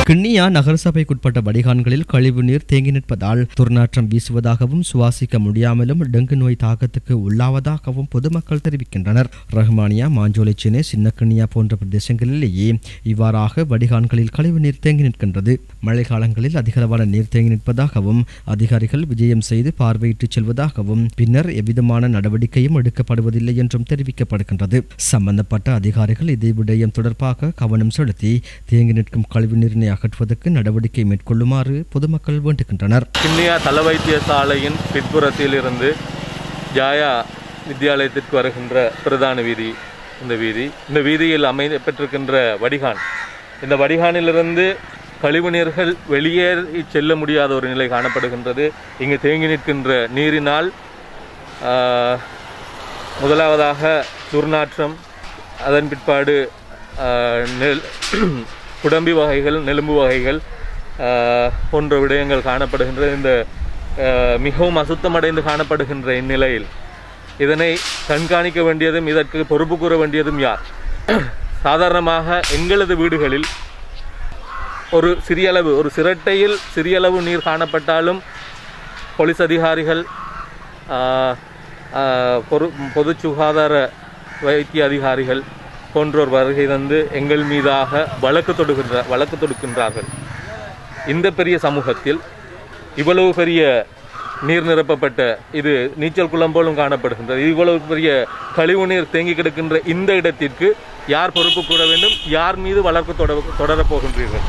கிண்ணியா நகரசபைக்குட்பட்ட வடிகான்களில் கழிவு நீர் தேங்கி நிற்பதால் துர்நாற்றம் வீசுவதாகவும் சுவாசிக்க முடியாமலும் டெங்கு நோய் தாக்கத்துக்கு உள்ளாவதாகவும் பொதுமக்கள் தெரிவிக்கின்றனர் ரஹ்மானியா மாஞ்சோலை சின்ன கிண்ணியா போன்ற பிரதேசங்களிலேயே இவ்வாறாக வடிகான்களில் கழிவு நீர் தேங்கி நிற்கின்றது மழை காலங்களில் அதிகளவான நீர் தேங்கி நிற்பதாகவும் அதிகாரிகள் விஜயம் செய்து பார்வையிட்டு செல்வதாகவும் பின்னர் எவ்விதமான நடவடிக்கையும் எடுக்கப்படுவதில்லை என்றும் தெரிவிக்கப்படுகின்றது சம்பந்தப்பட்ட அதிகாரிகள் இதே விடயம் தொடர்பாக கவனம் செலுத்தி தேங்கி நிற்கும் கழிவு நீரினை அகற்றுவதற்கு நடவடிக்கை மேற்கொள்ளுமாறு பொதுமக்கள் வேண்டுகின்றனர் கிண்ணியா தல வைத்தியசாலையின் பின்புறத்தில் இருந்து ஜாயா வித்தியாலயத்திற்கு வருகின்ற பிரதான வீதி இந்த வீதி இந்த வீதியில் அமைக்கப்பட்டிருக்கின்ற வடிகான் இந்த வடிகானிலிருந்து கழிவுநீர்கள் வெளியேறி செல்ல முடியாத ஒரு நிலை காணப்படுகின்றது இங்கு தேங்கி நிற்கின்ற நீரினால் ஆஹ், முதலாவதாக துர்நாற்றம் அதன் பிற்பாடு ஆஹ், நெல் குடம்பி வகைகள் நெலும்பு வகைகள் ஆஹ், போன்ற விடயங்கள் காணப்படுகின்ற இந்த ஆஹ், மிகவும் அசுத்தமடைந்து காணப்படுகின்ற இந்நிலையில் இதனை கண்காணிக்க வேண்டியதும் இதற்கு பொறுப்பு கூற வேண்டியதும் யார் சாதாரணமாக எங்களது வீடுகளில் ஒரு சிறியளவு ஒரு சிரட்டையில் சிறியளவு நீர் காணப்பட்டாலும் போலீஸ் அதிகாரிகள் ஆஹ், ஆஹ், பொது பொது சுகாதார வைத்திய அதிகாரிகள் போன்றோர் வருகை தந்து எங்கள் மீதாக வழக்கு தொடுக்கின்ற வழக்கு தொடுக்கின்றார்கள் இந்த பெரிய சமூகத்தில் இவ்வளவு பெரிய நீர் நிரப்பப்பட்ட இது நீச்சல் குளம் போலும் காணப்படுகின்றது இவ்வளவு பெரிய கழிவு நீர் தேங்கி கிடக்கின்ற இந்த இடத்திற்கு யார் பொறுப்பு கூற வேண்டும் யார் மீது வழக்கு தொட தொடரப் போகின்றீர்கள்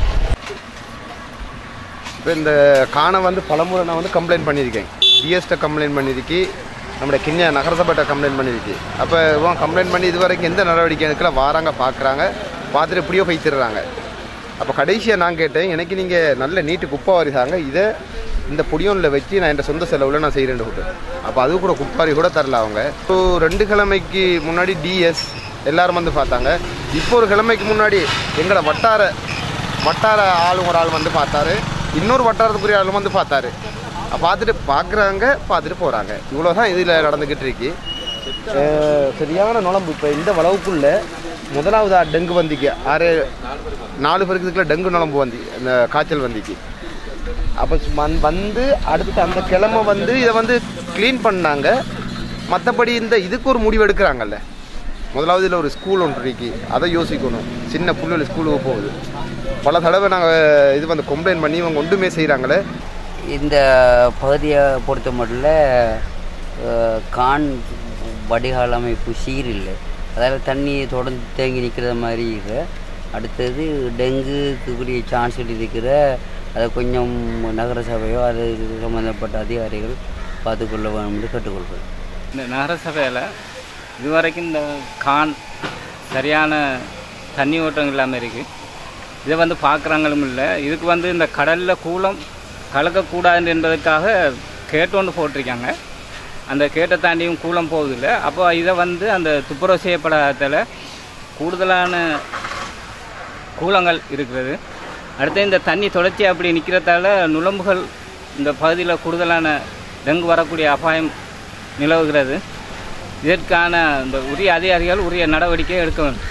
இப்போ இந்த காணை வந்து பலமுறை நான் வந்து கம்ப்ளைண்ட் பண்ணியிருக்கேன் டிஎஸ்ட்டை கம்ப்ளைண்ட் பண்ணியிருக்கி நம்முடைய கிண்ணியா நகரசபைட்ட கம்ப்ளைண்ட் பண்ணியிருக்கு அப்போ இவன் கம்ப்ளைண்ட் பண்ணி இது வரைக்கும் எந்த நடவடிக்கை எடுக்கல வாராங்க பார்க்குறாங்க பார்த்துட்டு எப்படியோ பைத்திடுறாங்க அப்போ கடைசியாக நான் கேட்டேன் எனக்கு நீங்கள் நல்ல நீட்டு குப்பை வாரிசாங்க இதை இந்த புடியோனில் வச்சு நான் என் சொந்த செலவில் நான் செய்கிறேன் விட்டு அப்போ அது கூட குப்பாரி கூட தரல அவங்க இப்போ ரெண்டு கிழமைக்கு முன்னாடி டிஎஸ் எல்லாரும் வந்து பார்த்தாங்க இப்போ ஒரு கிழமைக்கு முன்னாடி எங்களை வட்டார வட்டார ஆளும் ஒரு ஆள் வந்து பார்த்தாரு இன்னொரு வட்டாரத்துக்குரிய ஆளும் வந்து பார்த்தாரு அப்ப பார்த்துட்டு பார்க்குறாங்க பார்த்துட்டு போகிறாங்க இவ்வளோ தான் இதில் நடந்துக்கிட்டு இருக்கு அஹ் சரியான நுழம்பு இப்போ இந்த வளவுக்குள்ள முதலாவது டெங்கு வந்திக்கு ஆறு நாலு பேருக்கு இதுக்குள்ள டெங்கு நுழம்பு வந்து இந்த காய்ச்சல் வந்திக்கு அப்போ வந்து அடுத்து அந்த கிழமை வந்து இதை வந்து க்ளீன் பண்ணாங்க மற்றபடி இந்த இதுக்கு ஒரு முடிவு எடுக்கிறாங்கல்ல முதலாவது இதில் ஒரு ஸ்கூல் ஒன்று இருக்கு அதை யோசிக்கணும் சின்ன புள்ளைகள் ஸ்கூலுக்கு போகுது பல தடவை நாங்கள் இது வந்து கம்ப்ளைண்ட் பண்ணி இவங்க ஒன்றுமே செய்கிறாங்களே இந்த பகுதியை பொறுத்த மட்டும் அஹ், கான் வடிகால் அமைப்பு சீரில்லை அதாவது தண்ணி தொடர்ந்து தேங்கி நிற்கிற மாதிரி இல்லை அடுத்தது டெங்குக்குரிய சான்ஸ் இருக்கிற அதை கொஞ்சம் நகர சபையோ அது சம்மந்தப்பட்ட அதிகாரிகள் பார்த்துக்கொள்ள வேண்டும் என்று கேட்டுக்கொள்கிறேன் இந்த நகரசபையில் இதுவரைக்கும் இந்த கான் சரியான தண்ணி ஓட்டம் இல்லாமல் இருக்குது இதை வந்து பார்க்குறாங்களும் இல்லை இதுக்கு வந்து இந்த கடலில் கூலம் கலக்கக்கூடாது என்பதற்காக கேட்டு ஒன்று போட்டிருக்காங்க அந்த கேட்டை தாண்டியும் கூலம் போகுதில்ல அப்போ இதை வந்து அந்த துப்புரவு செய்யப்படாததில் கூடுதலான கூலங்கள் இருக்கிறது அடுத்து இந்த தண்ணி தொடர்ச்சி அப்படி நிற்கிறதால நுழம்புகள் இந்த பகுதியில் கூடுதலான டெங்கு வரக்கூடிய அபாயம் நிலவுகிறது இதற்கான இந்த உரிய அதிகாரிகள் உரிய நடவடிக்கை எடுக்க வேண்டும்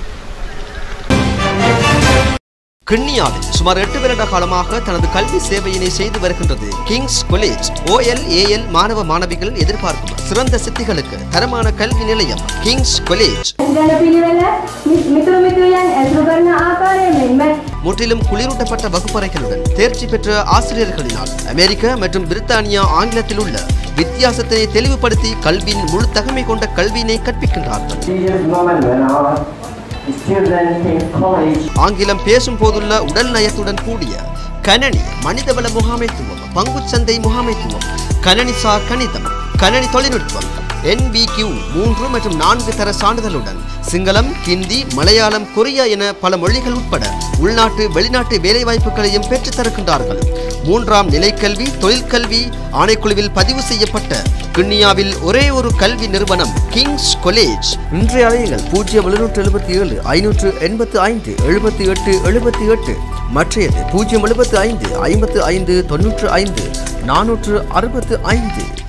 கிண்ணியாவில் சுமார் எட்டு வருட காலமாக தனது கல்வி சேவையினை செய்து வருகின்றது கிங்ஸ் காலேஜ் ஓஎல் ஏஎல் மாணவ மாணவிகள் எதிர்பார்க்கும் சிறந்த சித்திகளுக்கு தரமான கல்வி நிலையம் கிங்ஸ் காலேஜ் ඉදල පිළිවෙල මිතුරු මිතුරියන් ඇසුරු කරන ආකාරය මෙන්ම முற்றிலும் குளிரூட்டப்பட்ட வகுப்பறைகளுடன் தேர்ச்சி பெற்ற ஆசிரியர்களினால் அமெரிக்க மற்றும் பிரித்தானியா ஆங்கிலத்தில் உள்ள வித்தியாசத்தினை தெளிவுபடுத்தி கல்வியின் முழு தகமை கொண்ட கல்வியினை கற்பிக்கின்றார்கள் previous moment when our students in college ஆங்கிலம் பேசும் போதுள்ள உடல் நயத்துடன் கூடிய கணனி மனிதவள முகாமைத்துவம் பங்குச்சந்தை முகாமைத்துவம் கணனிசார் கணிதம் கணனி தொழில்நுட்பம் NBQ மூன்று மற்றும் நான்கு தர சான்றிதழுடன் சிங்களம் ஹிந்தி மலையாளம் கொரியா என பல மொழிகள் உட்பட உள்நாட்டு வெளிநாட்டு வேலைவாய்ப்புகளையும் பெற்றுத் தருகின்றார்கள் மூன்றாம் நிலைக்கல்வி தொழிற்கல்வி ஆணைக்குழுவில் பதிவு செய்யப்பட்ட கிண்ணியாவில் ஒரே ஒரு கல்வி நிறுவனம் கிங்ஸ் காலேஜ் இன்றைய அலையுங்கள் பூஜ்ஜியம் எழுநூற்று எழுபத்தி ஏழு ஐநூற்று எண்பத்து ஐந்து எழுபத்தி எட்டு எழுபத்தி எட்டு மற்றையது பூஜ்ஜியம் எழுபத்து ஐந்து ஐம்பத்து ஐந்து தொன்னூற்று ஐந்து நானூற்று அறுபத்து ஐந்து